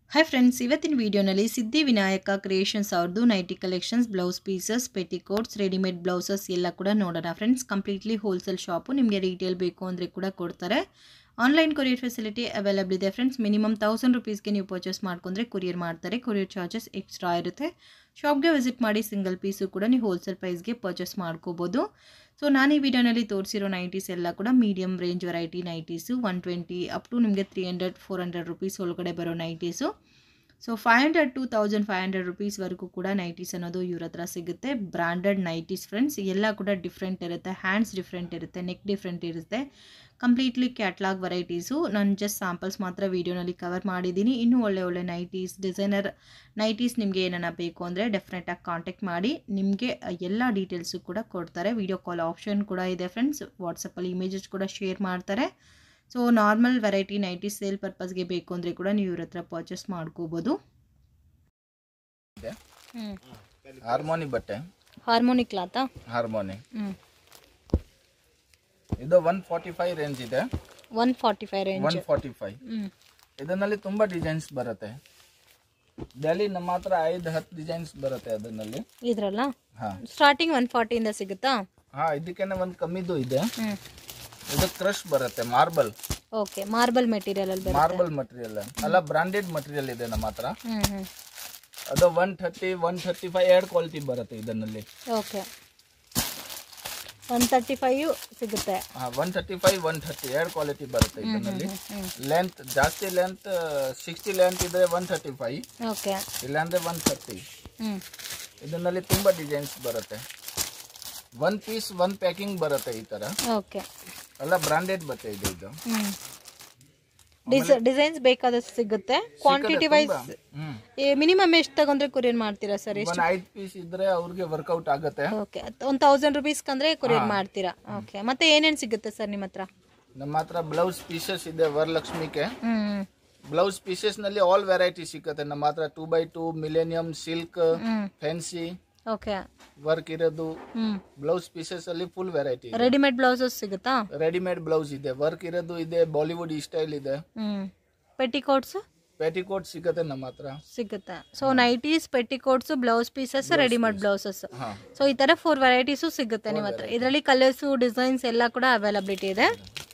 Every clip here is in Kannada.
ಹಾಯ್ ಫ್ರೆಂಡ್ಸ್ ಇವತ್ತಿನ ವಿಡಿಯೋನಲ್ಲಿ ಸಿದ್ಧಿ ವಿನಾಯಕ ಕ್ರಿಯೇಷನ್ಸ್ ಅವ್ರದ್ದು nighty collections blouse pieces petticoats readymade blouses ಎಲ್ಲ ಕೂಡ ನೋಡೋಣ ಫ್ರೆಂಡ್ಸ್ ಕಂಪ್ಲೀಟ್ಲಿ ಹೋಲ್ಸೇಲ್ ಶಾಪು ನಿಮಗೆ ರೀಟೇಲ್ ಬೇಕು ಅಂದರೆ ಕೂಡ ಕೊಡ್ತಾರೆ ಆನ್ಲೈನ್ ಕೊರಿಯರ್ ಫೆಸಿಲಿಟಿ ಅವೈಲಬಲ್ ಇದೆ ಫ್ರೆಂಡ್ಸ್ ಮಿನಿಮಮ್ ತೌಸಂಡ್ ರುಪೀಸ್ಗೆ ನೀವು ಪರ್ಚೇಸ್ ಮಾಡ್ಕೊಂಡ್ರೆ ಕೊರಿಯರ್ ಮಾಡ್ತಾರೆ ಕೊರಿಯರ್ ಚಾರ್ಜಸ್ ಎಕ್ಸ್ಟ್ರಾ ಇರುತ್ತೆ ಶಾಪ್ಗೆ ವಿಸಿಟ್ ಮಾಡಿ ಸಿಂಗಲ್ ಪೀಸು ಕೂಡ ನೀವು ಹೋಲ್ಸೇಲ್ ಪ್ರೈಸ್ಗೆ ಪರ್ಚೇಸ್ ಮಾಡ್ಕೋಬೋದು ಸೊ ನಾನು ಈ ವಿಡಿಯೋನಲ್ಲಿ ತೋರಿಸಿರೋ ನೈಟೀಸ್ ಎಲ್ಲ ಕೂಡ medium range variety nighties one twenty up to ನಿಮಗೆ three hundred four hundred rupees ಒಳಗಡೆ ಬರೋ nighties so five hundred to thousand five hundred ರುಪೀಸ್ವರೆಗೂ ಕೂಡ ನೈಟೀಸ್ ಅನ್ನೋದು ಇವ್ರ ಹತ್ರ ಸಿಗುತ್ತೆ ಬ್ರ್ಯಾಂಡೆಡ್ ನೈಟೀಸ್ ಫ್ರೆಂಡ್ಸ್ ಎಲ್ಲ ಕೂಡ ಡಿಫ್ರೆಂಟ್ ಇರುತ್ತೆ ಹ್ಯಾಂಡ್ಸ್ ಡಿಫ್ರೆಂಟ್ ಇರುತ್ತೆ ನೆಕ್ ಡಿಫ್ರೆಂಟ್ ಇರುತ್ತೆ ಕಂಪ್ಲೀಟ್ಲಿ ಕ್ಯಾಟ್ಲಾಗ್ ವೆರೈಟೀಸು ನಾನು ಜಸ್ಟ್ ಸ್ಯಾಂಪಲ್ಸ್ ಮಾತ್ರ ವೀಡಿಯೋನಲ್ಲಿ ಕವರ್ ಮಾಡಿದ್ದೀನಿ ಇನ್ನೂ ಒಳ್ಳೆ ಒಳ್ಳೆ ನೈಟೀಸ್ ಡಿಸೈನರ್ ನೈಟೀಸ್ ನಿಮಗೆ ಏನನ್ನ ಬೇಕು ಅಂದರೆ ಡೆಫಿನೆಟಾಗಿ ಕಾಂಟ್ಯಾಕ್ಟ್ ಮಾಡಿ ನಿಮಗೆ ಎಲ್ಲ ಡೀಟೇಲ್ಸು ಕೂಡ ಕೊಡ್ತಾರೆ ವಿಡಿಯೋ ಕಾಲ್ ಆಪ್ಷನ್ ಕೂಡ ಇದೆ ಫ್ರೆಂಡ್ಸ್ ವಾಟ್ಸಪ್ಪಲ್ಲಿ ಇಮೇಜಸ್ ಕೂಡ ಶೇರ್ ಮಾಡ್ತಾರೆ so normal variety nighties sale ಪರ್ಪಸ್ಗೆ ಬೇಕು ಅಂದರೆ ಕೂಡ ನೀವು ಇವ್ರ ಹತ್ರ ಪರ್ಚೇಸ್ ಮಾಡ್ಕೋಬೋದು ಇದೆ ಹಾರ್ಮೋನಿ ಬಟ್ಟೆ ಹಾರ್ಮೋನಿ ಕ್ಲಾತಾ ಹಾರ್ಮೋನಿ ಹ್ಞೂ ಇದು ಒನ್ ಫಾರ್ಟಿ ಫೈವ್ ರೇಂಜ್ ಇದೆ one forty five range one forty five ಹ್ಞೂ ಇದರಲ್ಲಿ ತುಂಬಾ ಡಿಸೈನ್ಸ್ ಬರುತ್ತೆ ಡೆಲ್ಲಿ ನಮ್ಮ ಹತ್ರ ಐದು ಹತ್ತು ಡಿಸೈನ್ಸ್ ಬರುತ್ತೆ ಅದರಲ್ಲಿ ಇದ್ರಲ್ಲ ಹಾ ಸ್ಟಾರ್ಟಿಂಗ್ ಒನ್ ಫಾರ್ಟಿಯಿಂದ ಸಿಗುತ್ತಾ ಹಾ ಇದಕ್ಕೇನೆ ಒಂದು ಕಮ್ಮಿದು ಇದೆ ಹ್ಞೂ ಇದು ಕ್ರಶ್ ಬರುತ್ತೆ ಮಾರ್ಬಲ್ ಓಕೆ ಮಾರ್ಬಲ್ ಮೆಟೀರಿಯಲ್ ಅಲ್ಲಿ ಬರುತ್ತೆ ಮಾರ್ಬಲ್ ಮಟೀರಿಯಲ್ ಎಲ್ಲ ಬ್ರಾಂಡೆಡ್ ಮಟೀರಿಯಲ್ ಇದೆ ನಮ್ಮ ಹತ್ರ ಹ್ಞೂ ಹ್ಞೂ ಅದು one thirty one thirty five ಎರಡು ಕ್ವಾಲಿಟಿ ಬರುತ್ತೆ ಇದರಲ್ಲಿ ಓಕೆ ಒನ್ ತರ್ಟಿ ಫೈವ್ ಸಿಗುತ್ತೆ ಹಾ one thirty five one thirty ಎರಡು ಕ್ವಾಲಿಟಿ ಬರುತ್ತೆ ಇದರಲ್ಲಿ ಹ್ಞೂ ಲೆಂತ್ ಜಾಸ್ತಿ ಲೆಂತ್ ಸಿಕ್ಸ್ಟಿ ಲೆಂತ್ ಇದ್ರೆ ಒನ್ ಥರ್ಟಿ ಫೈವ್ ಓಕೆ ಇಲ್ಲಾಂದ್ರೆ ಒನ್ ಥರ್ಟಿ ಹ್ಞೂ ಇದರಲ್ಲಿ ತುಂಬಾ ಡಿಸೈನ್ಸ್ ಬರುತ್ತೆ ಒನ್ ಪೀಸ್ ಒನ್ ಪ್ಯಾಕಿಂಗ್ ಬರುತ್ತೆ ಈ ತರ ಓಕೆ ಎಲ್ಲ ಬ್ರಾಂಡೆಡ್ ಬಟ್ಟೆ ಇದೆ ಇದು ಹ್ಞೂ ಡಿಸ ಡಿಸೈನ್ಸ್ ಬೇಕಾದಷ್ಟು ಸಿಗುತ್ತೆ ಕ್ವಾಂಟಿಟಿ ವೈಸ್ ಹ್ಮ್ ಮಿನಿಮಮ್ ಎಷ್ಟು ತಗೊಂಡ್ರೆ ಕೊರಿಯರ್ ಮಾಡ್ತೀರಾ ಸರ್ ಎಷ್ಟು ಒಂದ್ ಐದ್ ಪೀಸ್ ಇದ್ರೆ ಅವ್ರಿಗೆ ವರ್ಕೌಟ್ ಆಗುತ್ತೆ ಓಕೆ ಒಂದು ತೌಸಂಡ್ ರುಪೀಸ್ಗೆ ಕೊರಿಯರ್ ಮಾಡ್ತೀರಾ ಓಕೆ ಮತ್ತೆ ಏನೇನು ಸಿಗುತ್ತೆ ಸರ್ ನಿಮ್ಮ ಹತ್ರ ನಮ್ಮ ಹತ್ರ ಬ್ಲೌಸ್ ಪೀಸಸ್ ಇದೆ ವರಲಕ್ಷ್ಮಿಗೆ ಹ್ಞೂ ಬ್ಲೌಸ್ ಪೀಸಸ್ ನಲ್ಲಿ ಆಲ್ ವೆರೈಟಿ ಸಿಗುತ್ತೆ ನಮ್ಮ ಹತ್ರ two by two millennium silk ಹ್ಞೂ ಫ್ಯಾನ್ಸಿ ಓಕೆ ವರ್ಕ್ ಇರೋದು ಹ್ಞೂ ಬ್ಲೌಸ್ ಪೀಸಸ್ ಅಲ್ಲಿ ಫುಲ್ ವೆರೈಟಿ ರೆಡಿಮೇಡ್ ಬ್ಲೌಸಸ್ ಸಿಗುತ್ತಾ ರೆಡಿಮೇಡ್ ಬ್ಲೌಸ್ ಇದೆ ವರ್ಕ್ ಇರೋದು ಇದೆ ಬಾಲಿವುಡ್ ಸ್ಟೈಲ್ ಇದೆ ಹ್ಞೂ ಪೆಟಿಕೋಟ್ಸು ಪೆಟಿಕೋಟ್ ಸಿಗುತ್ತೆ ನಮ್ಮ ಹತ್ರ ಸಿಗುತ್ತೆ so nighties petticoats blouse pieces readymade blouses ಹಾ ಸೊ ಈ ಥರ ಫೋರ್ ವೆರೈಟೀಸು ಸಿಗುತ್ತೆ ನಿಮ್ಮ ಹತ್ರ ಇದರಲ್ಲಿ ಕಲರ್ಸು ಡಿಸೈನ್ಸ್ ಎಲ್ಲ ಕೂಡ ಅವೈಲಬಿಲಿಟಿ ಇದೆ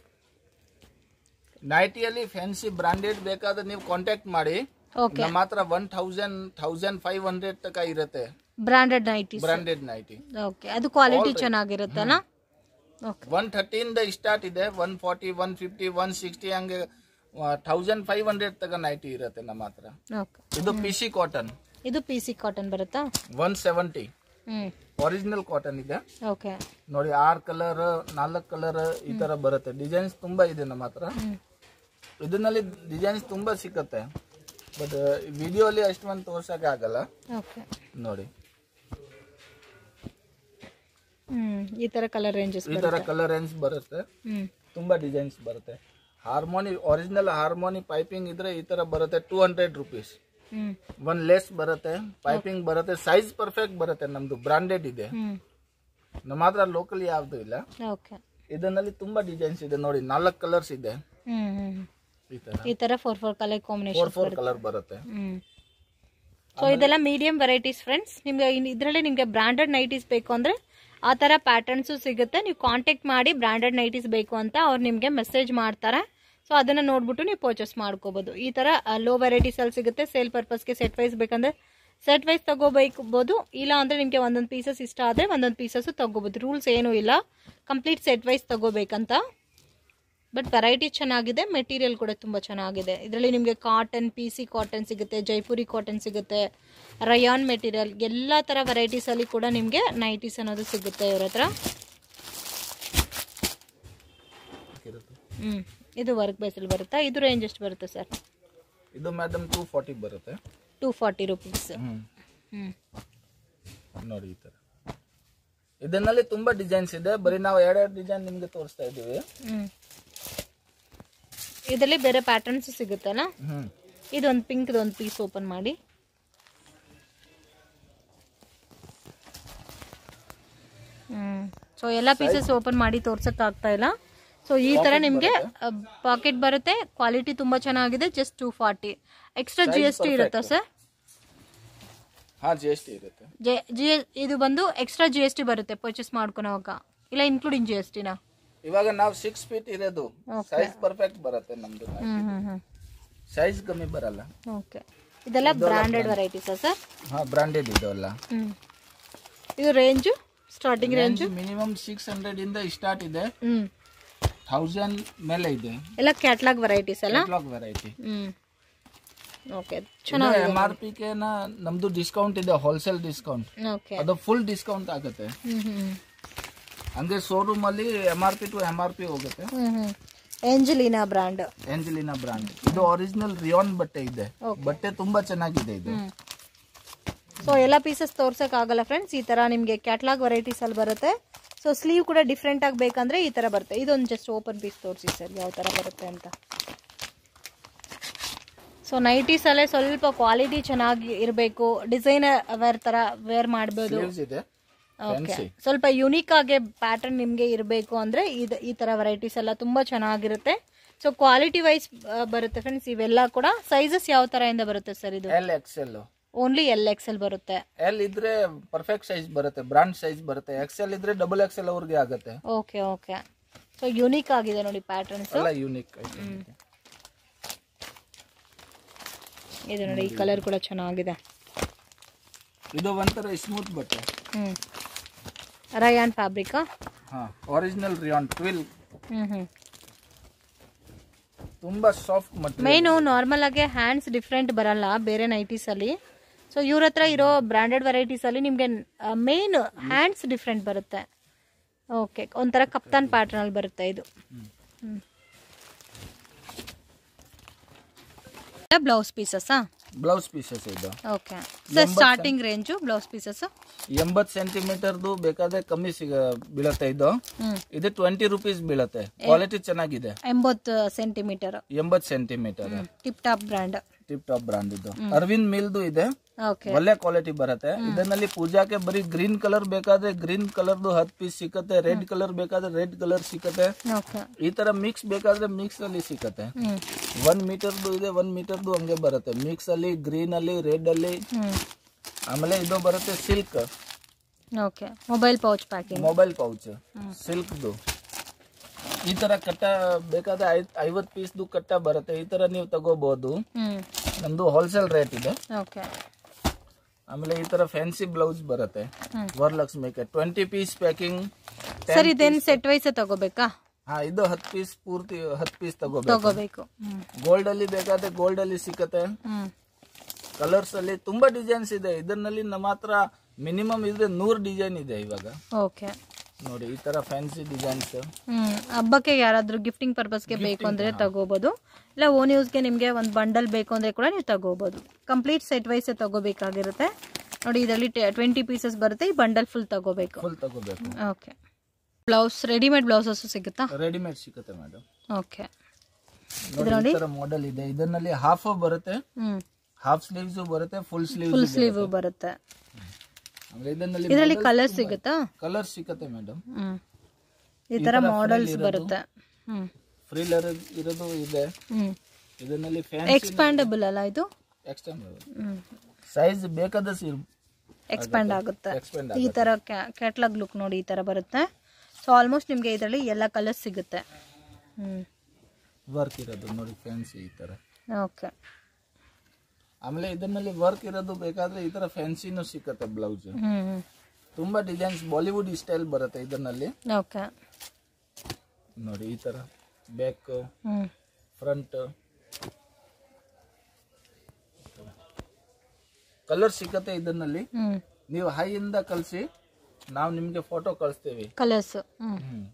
ನೈಟಿಯಲ್ಲಿ ಫ್ಯಾನ್ಸಿ ಬ್ರಾಂಡೆಡ್ ಬೇಕಾದ್ರೆ ನೀವು ಕಾಂಟ್ಯಾಕ್ಟ್ ಮಾಡಿ ಓಕೆ ನಮ್ಮ ಹತ್ರ one thousand thousand five hundred ತನಕ ಇರುತ್ತೆ branded nighties branded nighty okay ಅದು ಕ್ವಾಲಿಟಿ ಚೆನ್ನಾಗಿರುತ್ತಲ್ಲ ಓಕೆ ಒನ್ ಥರ್ಟಿಯಿಂದ ಸ್ಟಾರ್ಟ್ ಇದೆ one forty one fifty one sixty ಹಂಗೆ ಥೌಸಂಡ್ ಫೈವ್ ಹಂಡ್ರೆಡ್ ತನಕ ನೈಟಿ ಇರುತ್ತೆ ನಮ್ಮ ಹತ್ರ ಓಕೆ ಇದು ಪಿ ಸಿ ಕಾಟನ್ ಇದು ಪಿ ಸಿ ಕಾಟನ್ ಬರುತ್ತಾ ಒನ್ ಸೆವೆಂಟಿ ಹ್ಞೂ ಒರಿಜಿನಲ್ ಕಾಟನ್ ಇದೆ ಓಕೆ ನೋಡಿ ಆರ್ ಕಲರ್ ನಾಲ್ಕು ಕಲರ್ ಈ ತರ ಬರುತ್ತೆ ಡಿಸೈನ್ಸ್ ತುಂಬಾ ಇದೆ ನಮ್ಮ ಹತ್ರ ಹ್ಞೂ ಇದರಲ್ಲಿ ಡಿಸೈನ್ಸ್ ತುಂಬಾ ಸಿಕ್ಕತ್ತೆ ಬಟ್ ವಿಡಿಯೋ ಅಲ್ಲಿ ಅಷ್ಟೊಂದು ತೋರ್ಸಕ್ಕೆ ಆಗಲ್ಲ ಓಕೆ ನೋಡಿ ಹ್ಞೂ ಈ ಥರ ಕಲರ್ ರೇಂಜಸ್ ಈ ತರ ಕಲರ್ ರೇಂಜ್ ಬರುತ್ತೆ ಹ್ಞೂ ತುಂಬಾ ಡಿಸೈನ್ಸ್ ಬರುತ್ತೆ ಹಾರ್ಮೋನಿ ಒರಿಜಿನಲ್ ಹಾರ್ಮೋನಿ ಪೈಪಿಂಗ್ ಇದ್ರೆ ಈ ತರ ಬರುತ್ತೆ ಟೂ ಹಂಡ್ರೆಡ್ ರುಪೀಸ್ ಹ್ಞೂ ಒಂದ್ ಲೆಸ್ ಬರುತ್ತೆ ಪೈಪಿಂಗ್ ಬರುತ್ತೆ ಸೈಜ್ ಪರ್ಫೆಕ್ಟ್ ಬರುತ್ತೆ ನಮ್ದು ಬ್ರಾಂಡೆಡ್ ಇದೆ ಹ್ಞೂ ನಮ್ಮ ಹತ್ರ ಲೋಕಲ್ ಯಾವ್ದು ಇಲ್ಲ ಓಕೆ ಇದರಲ್ಲಿ ತುಂಬಾ ಡಿಸೈನ್ಸ್ ಇದೆ ನೋಡಿ ನಾಲ್ಕು ಕಲರ್ಸ್ ಇದೆ ಹ್ಞೂ ಹ್ಞೂ ಈ ತರ ಈ ಥರ four four colour four combination four colour ಬರುತ್ತೆ ಹ್ಮ್ ಸೊ ಇದೆಲ್ಲ ಮೀಡಿಯಂ ವೆರೈಟೀಸ್ ಫ್ರೆಂಡ್ಸ್ ನಿಮ್ಗೆ ಇದರಲ್ಲಿ ನಿಮಗೆ ಬ್ರಾಂಡೆಡ್ ನೈಟೀಸ್ ಬೇಕು ಅಂದ್ರೆ ಆ ಥರ ಪ್ಯಾಟರ್ನ್ಸು ಸಿಗುತ್ತೆ ನೀವು ಕಾಂಟ್ಯಾಕ್ಟ್ ಮಾಡಿ ಬ್ರಾಂಡೆಡ್ ನೈಟೀಸ್ ಬೇಕು ಅಂತ ಅವ್ರು ನಿಮಗೆ ಮೆಸೇಜ್ ಮಾಡ್ತಾರೆ ಸೊ ಅದನ್ನ ನೋಡ್ಬಿಟ್ಟು ನೀವು ಪರ್ಚೇಸ್ ಮಾಡ್ಕೋಬಹುದು ಈ ಥರ ಲೋ ವೆರೈಟೀಸ್ ಅಲ್ಲಿ ಸಿಗುತ್ತೆ ಸೇಲ್ ಪರ್ಪಸ್ಗೆ ಸೆಟ್ ವೈಸ್ ಬೇಕಂದ್ರೆ ಸೆಟ್ ವೈಸ್ ತಗೋಬೇಕಬಹುದು ಇಲ್ಲ ಅಂದ್ರೆ ನಿಮಗೆ ಒಂದೊಂದು ಪೀಸಸ್ ಇಷ್ಟ ಆದರೆ ಒಂದೊಂದು ಪೀಸಸ್ ತಗೋಬಹುದು ರೂಲ್ಸ್ ಏನೂ ಇಲ್ಲ ಕಂಪ್ಲೀಟ್ ಸೆಟ್ ವೈಸ್ ತಗೋಬೇಕಂತ ಬಟ್ ವೆರೈಟಿ ಚೆನ್ನಾಗಿದೆ ಮೆಟೀರಿಯಲ್ ಕೂಡ ತುಂಬ ಚೆನ್ನಾಗಿದೆ ಇದರಲ್ಲಿ ನಿಮಗೆ ಕಾಟನ್ ಪಿ ಸಿ ಕಾಟನ್ ಸಿಗುತ್ತೆ ಜೈಪುರಿ ಕಾಟನ್ ಸಿಗುತ್ತೆ ರಯಾನ್ ಮೆಟೀರಿಯಲ್ ಎಲ್ಲ ಥರ ವೆರೈಟೀಸಲ್ಲಿ ಕೂಡ ನಿಮಗೆ ನೈಟೀಸ್ ಅನ್ನೋದು ಸಿಗುತ್ತೆ ಇವ್ರ ಹತ್ರ ಹ್ಞೂ ಇದು ವರ್ಕ್ ಬೇಸಲ್ಲಿ ಬರುತ್ತಾ ಇದು ರೇಂಜ್ ಎಷ್ಟು ಬರುತ್ತೆ ಸರ್ ಇದು ಮೇಡಮ್ ಟೂ ಫಾರ್ಟಿ ಬರುತ್ತೆ ಟೂ ಫಾರ್ಟಿ ರುಪೀಸ್ ಹ್ಮ್ ಹ್ಞೂ ನೋಡಿ ಈ ತರ ಇದನ್ನಲ್ಲಿ ತುಂಬಾ ಡಿಸೈನ್ಸ್ ಇದೆ ಬರೀ ನಾವು ಎರಡೆರಡು ಡಿಸೈನ್ ನಿಮ್ಗೆ ತೋರಿಸ್ತಾ ಇದ್ದೀವಿ ಹ್ಞೂ ಇದರಲ್ಲಿ ಬೇರೆ ಪ್ಯಾಟರ್ನ್ಸ್ ಸಿಗುತ್ತಲ್ಲ ಹ್ಮ್ ಇದೊಂದು ಪಿಂಕ್ದು ಒಂದು ಪೀಸ್ ಓಪನ್ ಮಾಡಿ ಹ್ಞೂ ಸೊ ಎಲ್ಲ ಪೀಸಸ್ ಓಪನ್ ಮಾಡಿ ತೋರ್ಸೋಕ್ಕಾಗ್ತಾ ಇಲ್ಲ ಸೊ ಈ ತರ ನಿಮಗೆ ಪಾಕೆಟ್ ಬರುತ್ತೆ ಕ್ವಾಲಿಟಿ ತುಂಬಾ ಚೆನ್ನಾಗಿದೆ just two forty extra G S T ಇರುತ್ತಾ ಸರ್ ಹಾ ಜಿ ಎಸ್ ಟಿ ಇರುತ್ತೆ ಜಿ ಇದು ಬಂದು ಎಕ್ಸ್ಟ್ರಾ ಜಿ ಎಸ್ ಟಿ ಬರುತ್ತೆ ಪರ್ಚೇಸ್ ಮಾಡ್ಕೊಳೋವಾಗ ಇಲ್ಲ ಇನ್ಕ್ಲೂಡಿಂಗ್ ಜಿ ಎಸ್ ಟಿನ ಇವಾಗ ನಾವು ಸಿಕ್ಸ್ ಫೀಟ್ ಇರೋದು ಸೈಜ್ ಪರ್ಫೆಕ್ಟ್ ಬರುತ್ತೆ ನಮ್ದು ಹ್ಮ್ ಹ್ಮ್ ಹ್ಮ್ ಸೈಜ್ ಕಮ್ಮಿ ಬರಲ್ಲ ಓಕೆ ಇದೆಲ್ಲ ಬ್ರಾಂಡೆಡ್ ವೆರೈಟೀಸಾ ಸರ್ ಹಾ ಬ್ರಾಂಡೆಡ್ ಇದೆಲ್ಲ ಹ್ಮ್ ಇದು range starting range minimum six hundred ಇಂದ ಸ್ಟಾರ್ಟ್ ಇದೆ ಹ್ಮ್ ಥೌಸಂಡ್ ಮೇಲೆ ಇದೆ ಎಲ್ಲ ಕ್ಯಾಟ್ಲಾಗ್ ವೆರೈಟೀಸ್ ಅಲ್ಲ ವೆರೈಟಿ ಹ್ಮ್ ಓಕೆ ಚೆನ್ನಾಗಿ ಎಂ ಆರ್ ಪಿ ಕೆ ನಮ್ದು ಡಿಸ್ಕೌಂಟ್ ಇದೆ ಹೋಲ್ಸೇಲ್ ಡಿಸ್ಕೌಂಟ್ ಓಕೆ ಅದು ಫುಲ್ ಡಿಸ್ಕೌಂಟ್ ಆಗುತ್ತೆ ಹ್ಮ್ ಹ್ಮ್ ಹಂಗೆ ಶೋರೂಮ್ ಅಲ್ಲಿ M R P to M R P ಹೋಗುತ್ತೆ ಹ್ಮ್ ಹ್ಮ್ ಏಂಜಲಿನಾ ಬ್ರ್ಯಾಂಡ್ ಏಂಜಲಿನಾ ಬ್ರಾಂಡ್ ಇದು ಒರಿಜಿನಲ್ ರಿಯಾನ್ ಬಟ್ಟೆ ಇದೆ ಬಟ್ಟೆ ತುಂಬಾ ಚೆನ್ನಾಗಿದೆ ಇದು ಹ್ಮ್ ಸೊ ಎಲ್ಲ ಪೀಸಸ್ ತೋರ್ಸಕ್ ಆಗಲ್ಲ ಫ್ರೆಂಡ್ಸ್ ಈ ತರ ನಿಮಗೆ ಕ್ಯಾಟ್ಲಾಗ್ ವೆರೈಟೀಸ್ ಅಲ್ಲಿ ಬರುತ್ತೆ ಸೊ ಸ್ಲೀವ್ ಕೂಡ ಡಿಫ್ರೆಂಟ್ ಆಗಿ ಬೇಕಂದ್ರೆ ಈ ತರ ಬರುತ್ತೆ ಇದೊಂದು ಜಸ್ಟ್ ಓಪನ್ ಪೀಸ್ ತೋರಿಸಿ ಸರ್ ಯಾವ ತರ ಬರುತ್ತೆ ಅಂತ ಸೊ ನೈಟೀಸ್ ಅಲ್ಲೇ ಸ್ವಲ್ಪ ಕ್ವಾಲಿಟಿ ಚೆನ್ನಾಗಿ ಇರಬೇಕು ಡಿಸೈನರ್ ವೇರ್ ತರ ವೇರ್ ಮಾಡ್ಬೋದು ಸ್ಲೀವ್ಸ್ ಇದೆ ಓಕೆ ಸ್ವಲ್ಪ ಯುನೀಕ್ ಆಗಿ ಪ್ಯಾಟರ್ನ್ ನಿಮಗೆ ಇರಬೇಕು ಅಂದ್ರೆ ಇದು ಈ ತರ ವೆರೈಟೀಸ್ ಎಲ್ಲ ತುಂಬಾ ಚೆನ್ನಾಗಿರುತ್ತೆ ಸೊ ಕ್ವಾಲಿಟಿ ವೈಸ್ ಬರುತ್ತೆ ಫ್ರೆಂಡ್ಸ್ ಇವೆಲ್ಲ ಕೂಡ ಸೈಜಸ್ ಯಾವ ತರ ಇಂದ ಬರುತ್ತೆ ಸರ್ ಇದು L XL only L XL ಬರುತ್ತೆ ಎಲ್ ಇದ್ರೆ ಪರ್ಫೆಕ್ಟ್ ಸೈಜ್ ಬರುತ್ತೆ ಬ್ರಾಂಡ್ ಸೈಜ್ ಬರುತ್ತೆ ಎಕ್ಸೆಲ್ ಇದ್ರೆ ಡಬಲ್ ಎಕ್ಸೆಲ್ ಅವ್ರಿಗೆ ಆಗುತ್ತೆ ಓಕೆ ಓಕೆ ಸೊ ಯುನೀಕ್ ಆಗಿದೆ ನೋಡಿ ಪ್ಯಾಟರ್ನ್ಸ್ ಎಲ್ಲ ಯೂನಿಕ್ ಇದು ನೋಡಿ ಈ ಕಲರ್ ಕೂಡ ಚೆನ್ನಾಗಿದೆ ಇದು ಒಂಥರ ಸ್ಮೂತ್ ಬಟ್ಟೆ ಹ್ಮ್ ರಯಾನ್ ಫ್ಯಾಬ್ರಿಕಾ ಹಾ ಒರಿಜಿನಲ್ ರಿಯಾನ್ ಟ್ವಿಲ್ ಹ್ಮ್ ಹ್ಮ್ ತುಂಬಾ ಸಾಫ್ಟ್ ಮಟೀರಿಯಲ್ ಮೈನು ನಾರ್ಮಲ್ ಆಗಿ ಹ್ಯಾಂಡ್ಸ್ ಡಿಫ್ರೆಂಟ್ ಬರಲ್ಲ ಬೇರೆ ನೈಟೀಸ್ ಅಲ್ಲಿ ಸೊ ಇವ್ರ ಹತ್ರ ಇರೋ ಬ್ರಾಂಡೆಡ್ ವೆರೈಟೀಸ್ ಅಲ್ಲಿ ನಿಮ್ಗೆ ಮೇನ್ ಹ್ಯಾಂಡ್ಸ್ ಡಿಫ್ರೆಂಟ್ ಬರುತ್ತೆ ಓಕೆ ಒಂಥರ ಕಪ್ತಾನ್ ಪ್ಯಾಟರ್ನ್ ಅಲ್ಲಿ ಬರುತ್ತೆ ಇದು ಬ್ಲೌಸ್ ಪೀಸಸ್ಸಾ ಬ್ಲೌಸ್ ಪೀಸಸ್ ಇದು okay sir starting range blouse pieces ಎಂಬತ್ ಸೆಂಟಿಮೀಟರ್ದು ಬೇಕಾದ್ರೆ ಕಮ್ಮಿ ಸಿಗ ಬೀಳತ್ತೆ ಇದು ಹ್ಮ್ ಇದು ಟ್ವೆಂಟಿ ರುಪೀಸ್ ಬೀಳತ್ತೆ ಕ್ವಾಲಿಟಿ ಚೆನ್ನಾಗಿದೆ ಎಂಬತ್ತು ಸೆಂಟಿಮೀಟರ್ ಎಂಬತ್ centimetre tip top brand tip top brand ಇದು ಅರವಿಂದ್ ಮಿಲ್ದು ಇದೆ ಓಕೆ ಒಳ್ಳೆ ಕ್ವಾಲಿಟಿ ಬರುತ್ತೆ ಇದರಲ್ಲಿ ಪೂಜಾಕ್ಕೆ ಬರೀ ಗ್ರೀನ್ ಕಲರ್ ಬೇಕಾದ್ರೆ ಗ್ರೀನ್ ಕಲರ್ದು ಹತ್ತು ಪೀಸ್ ಸಿಕ್ಕತ್ತೆ ರೆಡ್ ಕಲರ್ ಬೇಕಾದ್ರೆ ರೆಡ್ ಕಲರ್ ಸಿಕ್ಕತ್ತೆ ಓಕೆ ಈ ತರ ಮಿಕ್ಸ್ ಬೇಕಾದ್ರೆ ಮಿಕ್ಸ್ ಅಲ್ಲಿ ಸಿಕ್ಕತ್ತೆ ಹ್ಮ್ ಒನ್ ಮೀಟರ್ದು ಇದೆ ಒನ್ ಮೀಟರ್ದು ಹಂಗೆ ಬರುತ್ತೆ ಮಿಕ್ಸ್ ಅಲ್ಲಿ ಗ್ರೀನ್ ಅಲ್ಲಿ ರೆಡ್ ಅಲ್ಲಿ ಹ್ಮ್ ಆಮೇಲೆ ಇದು ಬರುತ್ತೆ silk okay mobile pouch packing mobile pouch ಸಿಲ್ಕ್ದು ಈ ತರ ಕಟ್ಟ ಬೇಕಾದ್ರೆ ಐವತ್ ಪೀಸ್ದು ಕಟ್ಟ ಬರುತ್ತೆ ಈ ತರ ನೀವು ತಗೋಬಹುದು ಹ್ಮ್ ನಮ್ದು ಹೋಲ್ಸೇಲ್ ರೇಟ್ ಇದೆ ಓಕೆ ಆಮೇಲೆ ಈ ತರ ಫ್ಯಾನ್ಸಿ ಬ್ಲೌಸ್ ಬರುತ್ತೆ ಹ್ಮ್. ವರಲಕ್ಷ್ಮಿಗೆ ಟ್ವೆಂಟಿ ಪೀಸ್ ಪ್ಯಾಕಿಂಗ್ ಸರ್ ಇದೇನು ಸೆಟ್ ವೈಸ್ ತಗೋಬೇಕಾ ಹಾ ಇದು ಹತ್ತು ಪೀಸ್ ಪೂರ್ತಿ ಹತ್ತು ಪೀಸ್ ತಗೋಬೇಕು ತಗೋಬೇಕು ಹ್ಮ್ ಗೋಲ್ಡ್ ಅಲ್ಲಿ ಬೇಕಾದ್ರೆ ಗೋಲ್ಡ್ ಅಲ್ಲಿ ಸಿಕ್ಕತ್ತೆ ಹ್ಮ್ ಕಲರ್ಸ್ ಅಲ್ಲಿ ತುಂಬಾ ಡಿಸೈನ್ಸ್ ಇದೆ ಇದರಲ್ಲಿ ನಮ್ಮ ಹತ್ರ ಮಿನಿಮಮ್ ಇದ್ರೆ ನೂರ್ ಡಿಸೈನ್ ಇದೆ ಇವಾಗ ಓಕೆ ನೋಡಿ ಈ ತರ ಫ್ಯಾನ್ಸಿ ಡಿಸೈನ್ಸ್ ಹ್ಮ್ ಹಬ್ಬಕ್ಕೆ ಯಾರಾದ್ರೂ ಗಿಫ್ಟಿಂಗ್ ಪರ್ಪಸ್ಗೆ ಬೇಕು ಅಂದ್ರೆ ತಗೋಬಹುದು ಇಲ್ಲ ಓನ್ ಯೂಸ್ಗೆ ನಿಮಗೆ ಒಂದು ಬಂಡಲ್ ಬೇಕು ಅಂದ್ರೆ ಕೂಡ ನೀವು ತಗೋಬಹುದು ಕಂಪ್ಲೀಟ್ ಸೆಟ್ ವೈಸ್ ತಗೋಬೇಕಾಗಿರುತ್ತೆ ನೋಡಿ ಇದರಲ್ಲಿ ಟ್ವೆಂಟಿ ಪೀಸಸ್ ಬರುತ್ತೆ ಈ ಬಂಡಲ್ ಫುಲ್ ತಗೋಬೇಕು ಫುಲ್ ತಗೋಬೇಕು ಓಕೆ ಬ್ಲೌಸ್ ರೆಡಿಮೇಡ್ ಬ್ಲೌಸಸ್ ಸಿಗುತ್ತಾ ರೆಡಿಮೇಡ್ ಸಿಕ್ಕತ್ತೆ ಮೇಡಮ್ ಓಕೆ ನೋಡಿ ಈ ತರ ಮಾಡೆಲ್ ಇದೆ ಇದರಲ್ಲಿ ಹಾಫ್ ಬರುತ್ತೆ ಹ್ಮ್ ಹಾಫ್ ಸ್ಲೀವ್ಸ್ ಬರುತ್ತೆ ಫುಲ್ ಸ್ಲೀವ್ ಫುಲ್ ಸ್ಲೀವ್ ಬರುತ್ತೆ ಆಮೇಲೆ ಇದರಲ್ಲಿ ಇದರಲ್ಲಿ ಕಲರ್ ಸಿಗುತ್ತಾ ಕಲರ್ ಸಿಕ್ಕತ್ತೆ ಮೇಡಮ್ ಹ್ಮ್ ಈ ತರ ಮಾಡೆಲ್ಸ್ ಬರುತ್ತೆ ಹ್ಮ್ ಫ್ರೀಲರ್ ಇರೋದು ಇದೆ ಹ್ಮ್ ಇದರಲ್ಲಿ ಫ್ಯಾನ್ ಎಕ್ಸ್ಪ್ಯಾಂಡಬಲ್ ಅಲ್ಲ ಇದು ಎಕ್ಸ್ಟೆಂಡ್ ಹ್ಮ್ ಸೈಜ್ ಬೇಕಾದಷ್ಟು ಇರ್ ಎಕ್ಸ್ಪ್ಯಾಂಡ್ ಆಗುತ್ತೆ ಎಕ್ಸ್ಪೆಂಡ್ ಈ ತರ ಕ್ಯಾಟ್ಲಾಗ್ ಲುಕ್ ನೋಡಿ ಈ ತರ ಬರುತ್ತೆ ಸೊ ಆಲ್ಮೋಸ್ಟ್ ನಿಮಗೆ ಇದರಲ್ಲಿ ಎಲ್ಲ ಕಲರ್ಸ್ ಸಿಗುತ್ತೆ ಹ್ಮ್ ವರ್ಕ್ ಇರೋದು ನೋಡಿ ಫ್ಯಾನ್ಸಿ ಈ ತರ ಓಕೆ ಆಮೇಲೆ ಇದರಲ್ಲಿ ವರ್ಕ್ ಇರೋದು ಬೇಕಾದ್ರೆ ಈ ತರ ಫ್ಯಾನ್ಸಿನೂ ಸಿಕ್ಕತ್ತೆ ಬ್ಲೌಸ್ ಹ್ಮ್ ತುಂಬಾ ಡಿಸೈನ್ಸ್ ಬಾಲಿವುಡ್ ಸ್ಟೈಲ್ ಬರುತ್ತೆ ಇದರಲ್ಲಿ ಓಕೆ ನೋಡಿ ಈ ತರ ಬ್ಯಾಕ್ ಹ್ಮ್ ಫ್ರಂಟ್ ಕಲರ್ ಸಿಕ್ಕತ್ತೆ ಇದರಲ್ಲಿ ಹ್ಮ್ ನೀವು ಹೈ ಇಂದ ಕಳಿಸಿ ನಾವು ನಿಮ್ಗೆ ಫೋಟೋ ಕಳಿಸ್ತೀವಿ ಕಲರ್ಸ್ ಹ್ಮ್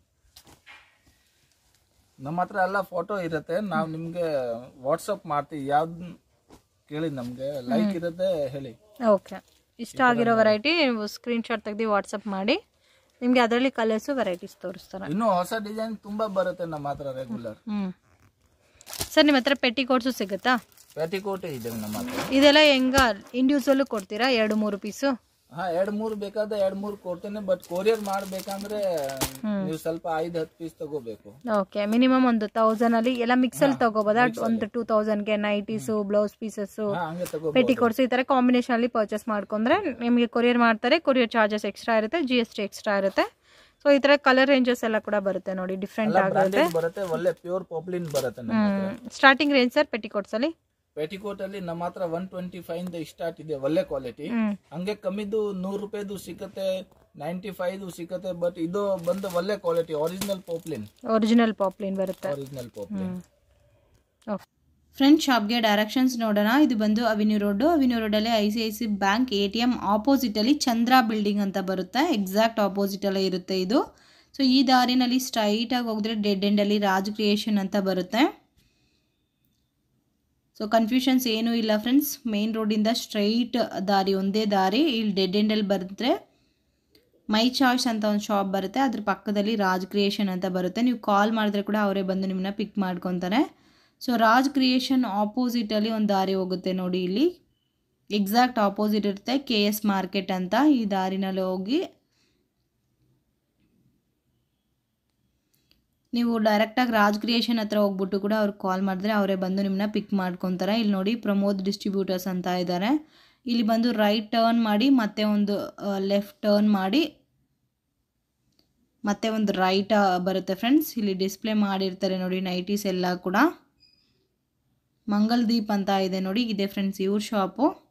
ನಮ್ಮ ಹತ್ರ ಎಲ್ಲ ಫೋಟೋ ಇರುತ್ತೆ ನಾವು ನಿಮ್ಗೆ ವಾಟ್ಸಪ್ ಮಾಡ್ತೀವಿ ಯಾವ್ದು ಕೇಳಿ ನಮ್ಗೆ ಲೈಕ್ ಇರುತ್ತೆ ಹೇಳಿ ಓಕೆ ಇಷ್ಟ ಆಗಿರೋ ವೆರೈಟಿ ನೀವು ಸ್ಕ್ರೀನ್ ಶಾಟ್ ತೆಗೆದು ವಾಟ್ಸಪ್ ಮಾಡಿ ನಿಮಗೆ ಅದರಲ್ಲಿ ಕಲರ್ಸು ವೆರೈಟೀಸ್ ತೋರಿಸ್ತಾರೆ ಇನ್ನು ಹೊಸ ಡಿಸೈನ್ ತುಂಬಾ ಬರುತ್ತೆ ನಮ್ಮ ಹತ್ರ ರೆಗ್ಯುಲರ್ ಹ್ಞೂ ಸರ್ ನಿಮ್ಮ ಹತ್ರ ಪೆಟ್ಟಿ ಕೋಟ್ಸು ಸಿಗುತ್ತಾ ಪ್ಯಾಟಿಕೋಟೆ ಇದೆ ನಮ್ಮ ಹತ್ರ ಇದೆಲ್ಲ ಹೆಂಗ ಇಂಡಿವಿಜುವಲ್ ಕೊಡ್ತೀರಾ ಎರಡು ಮೂರು ಪೀಸು ಹಾ ಎರಡ್ ಮೂರ್ ಬೇಕಾದ್ರೆ ಎರಡ್ ಮೂರ್ ಕೊಡ್ತೇನೆ ಬಟ್ ಕೊರಿಯರ್ ಮಾಡ್ಬೇಕಂದ್ರೆ ನೀವು ಸ್ವಲ್ಪ ಐದ್ ಹತ್ತು ಪೀಸ್ ತಗೋಬೇಕು ಓಕೆ ಮಿನಿಮಮ್ ಒಂದು ತೌಸಂಡ್ ಅಲ್ಲಿ ಎಲ್ಲ ಮಿಕ್ಸ್ ಅಲ್ಲಿ ತಗೋಬೋದಾ ಒಂದು ಟೂ ತೌಸಂಡ್ಗೆ ನೈಟೀಸು ಬ್ಲೌಸ್ ಪೀಸಸ್ಸು ಹಾ ಹಂಗೆ ತಗೋ ಪೆಟಿಕೋಟ್ಸ್ ಈ ಥರ ಕಾಂಬಿನೇಷನ್ ಅಲ್ಲಿ ಪರ್ಚೇಸ್ ಮಾಡ್ಕೊಂಡ್ರೆ ನಿಮಗೆ ಕೊರಿಯರ್ ಮಾಡ್ತಾರೆ ಕೊರಿಯರ್ ಚಾರ್ಜಸ್ ಎಕ್ಸ್ಟ್ರಾ ಇರುತ್ತೆ ಜಿ ಎಸ್ ಟಿ ಎಕ್ಸ್ಟ್ರಾ ಇರುತ್ತೆ ಸೊ ಈ ಥರ ಕಲರ್ ರೇಂಜಸ್ ಎಲ್ಲ ಕೂಡ ಬರುತ್ತೆ ನೋಡಿ ಡಿಫ್ರೆಂಟ್ ಆಗುತ್ತೆ ಬ್ರಾಂಡೆಡ್ ಬರುತ್ತೆ ಒಳ್ಳೆ ಪ್ಯೂರ್ ಪಾಪ್ಲಿನ್ ಬರುತ್ತೆ ನಮ್ಮ ಹತ್ರ ಸ್ಟಾರ್ಟಿಂಗ್ ರೇಂಜ್ ಸರ್ ಪೆಟಿಕೋಟ್ಸ್ ಅಲ್ಲಿ ಪೆಟಿಕೋಟ್ ಅಲ್ಲಿ ನಮ್ಮ ಹತ್ರ ಒನ್ ಟ್ವೆಂಟಿ ಫೈವ್ ಇಂದ ಸ್ಟಾರ್ಟ್ ಇದೆ ಒಳ್ಳೆ ಕ್ವಾಲಿಟಿ ಹ್ಮ್ ಹಂಗೆ ಕಮ್ಮಿದು ನೂರು ರೂಪಾಯಿದು ಸಿಕ್ಕತ್ತೆ ನೈಂಟಿ ಫೈವ್ ಸಿಕ್ಕತ್ತೆ ಬಟ್ ಇದು ಬಂದು ಒಳ್ಳೆ quality original poplin original poplin ಬರುತ್ತೆ ಒರಿಜಿನಲ್ ಪಾಪ್ಲಿನ್ ಫ್ರೆಂಡ್ ಶಾಪ್ಗೆ ಡೈರೆಕ್ಷನ್ಸ್ ನೋಡೋಣ ಇದು ಬಂದು ಅವಿನ್ಯೂ ರೋಡು ಅವಿನ್ಯೂ ರೋಡಲ್ಲಿ I C I C bank A T M ಆಪೋಸಿಟಲ್ಲಿ ಚಂದ್ರ ಬಿಲ್ಡಿಂಗ್ ಅಂತ ಬರುತ್ತೆ ಎಕ್ಸಾಕ್ಟ್ ಆಪೋಸಿಟಲ್ಲೇ ಇರುತ್ತೆ ಇದು ಸೊ ಈ ದಾರಿನಲ್ಲಿ ಸ್ಟ್ರೈಟಾಗಿ ಹೋಗಿದ್ರೆ ಡೆಡ್ ಎಂಡಲ್ಲಿ ರಾಜ್ ಕ್ರಿಯೇಷನ್ ಅಂತ ಬರುತ್ತೆ ಸೊ ಕನ್ಫ್ಯೂಷನ್ಸ್ ಏನೂ ಇಲ್ಲ ಫ್ರೆಂಡ್ಸ್ ಮೇನ್ ರೋಡಿಂದ ಸ್ಟ್ರೈಟ್ ದಾರಿ ಒಂದೇ ದಾರಿ ಇಲ್ಲಿ ಡೆಡ್ ಎಂಡಲ್ಲಿ ಬರೆದ್ರೆ ಮೈ ಚಾಯ್ಸ್ ಅಂತ ಒಂದು ಶಾಪ್ ಬರುತ್ತೆ ಅದ್ರ ಪಕ್ಕದಲ್ಲಿ ರಾಜ್ ಕ್ರಿಯೇಷನ್ ಅಂತ ಬರುತ್ತೆ ನೀವು ಕಾಲ್ ಮಾಡಿದ್ರೆ ಕೂಡ ಅವರೇ ಬಂದು ನಿಮ್ಮನ್ನ ಪಿಕ್ ಮಾಡ್ಕೊತಾರೆ ಸೊ ರಾಜ್ ಕ್ರಿಯೇಷನ್ ಆಪೋಸಿಟಲ್ಲಿ ಒಂದು ದಾರಿ ಹೋಗುತ್ತೆ ನೋಡಿ ಇಲ್ಲಿ ಎಕ್ಸಾಕ್ಟ್ ಆಪೋಸಿಟ್ ಇರುತ್ತೆ ಕೆ ಎಸ್ ಮಾರ್ಕೆಟ್ ಅಂತ ಈ ದಾರಿನಲ್ಲಿ ಹೋಗಿ ನೀವು ಡೈರೆಕ್ಟಾಗಿ ರಾಜ್ ಕ್ರಿಯೇಷನ್ ಹತ್ರ ಹೋಗ್ಬಿಟ್ಟು ಕೂಡ ಅವ್ರಿಗೆ ಕಾಲ್ ಮಾಡಿದ್ರೆ ಅವರೇ ಬಂದು ನಿಮ್ಮನ್ನ ಪಿಕ್ ಮಾಡ್ಕೊತಾರೆ ಇಲ್ಲಿ ನೋಡಿ ಪ್ರಮೋದ್ ಡಿಸ್ಟ್ರಿಬ್ಯೂಟರ್ಸ್ ಅಂತ ಇದ್ದಾರೆ ಇಲ್ಲಿ ಬಂದು ರೈಟ್ ಟರ್ನ್ ಮಾಡಿ ಮತ್ತೆ ಒಂದು ಲೆಫ್ಟ್ ಟರ್ನ್ ಮಾಡಿ ಮತ್ತೆ ಒಂದು ರೈಟ್ ಬರುತ್ತೆ ಫ್ರೆಂಡ್ಸ್ ಇಲ್ಲಿ ಡಿಸ್ಪ್ಲೇ ಮಾಡಿರ್ತಾರೆ ನೋಡಿ ನೈಟೀಸ್ ಎಲ್ಲ ಕೂಡ ಮಂಗಲ್ ದೀಪ್ ಅಂತ ಇದೆ ನೋಡಿ ಇದೆ ಫ್ರೆಂಡ್ಸ್ ಇವ್ರ ಶಾಪು